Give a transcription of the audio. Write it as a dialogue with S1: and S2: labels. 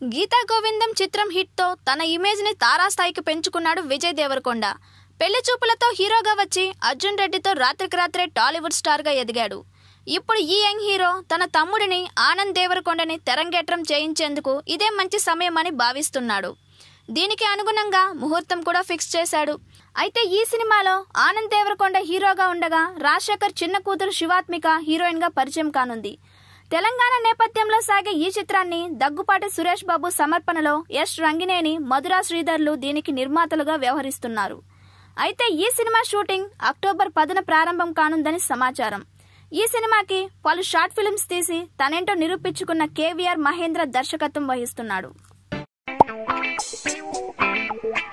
S1: గీతా గోవిందం చిత్రం హిట్తో తన ఇమేజ్ని తారాస్థాయికి పెంచుకున్నాడు విజయ్ దేవరకొండ పెళ్లి చూపులతో హీరోగా వచ్చి అర్జున్ రెడ్డితో రాత్రికి రాత్రే టాలీవుడ్ స్టార్గా ఎదిగాడు ఇప్పుడు ఈ యంగ్ హీరో తన తమ్ముడిని ఆనంద్ దేవరకొండని తెరంగేట్రం చేయించేందుకు ఇదే మంచి సమయమని భావిస్తున్నాడు దీనికి అనుగుణంగా ముహూర్తం కూడా ఫిక్స్ చేశాడు అయితే ఈ సినిమాలో ఆనంద్ దేవరకొండ హీరోగా ఉండగా రాజశేఖర్ చిన్న కూతురు శివాత్మిక హీరోయిన్గా పరిచయం కానుంది తెలంగాణ నేపథ్యంలో సాగే ఈ చిత్రాన్ని దగ్గుపాటి సురేష్ బాబు సమర్పణలో యష్ రంగినేని మధురా శ్రీధర్లు దీనికి నిర్మాతలుగా వ్యవహరిస్తున్నారు అయితే ఈ సినిమా షూటింగ్ అక్టోబర్ పదున ప్రారంభం కానుందని సమాచారం ఈ సినిమాకి పలు షార్ట్ ఫిల్మ్స్ తీసి తనేంటో నిరూపించుకున్న కేవీఆర్ మహేంద్ర దర్శకత్వం వహిస్తున్నాడు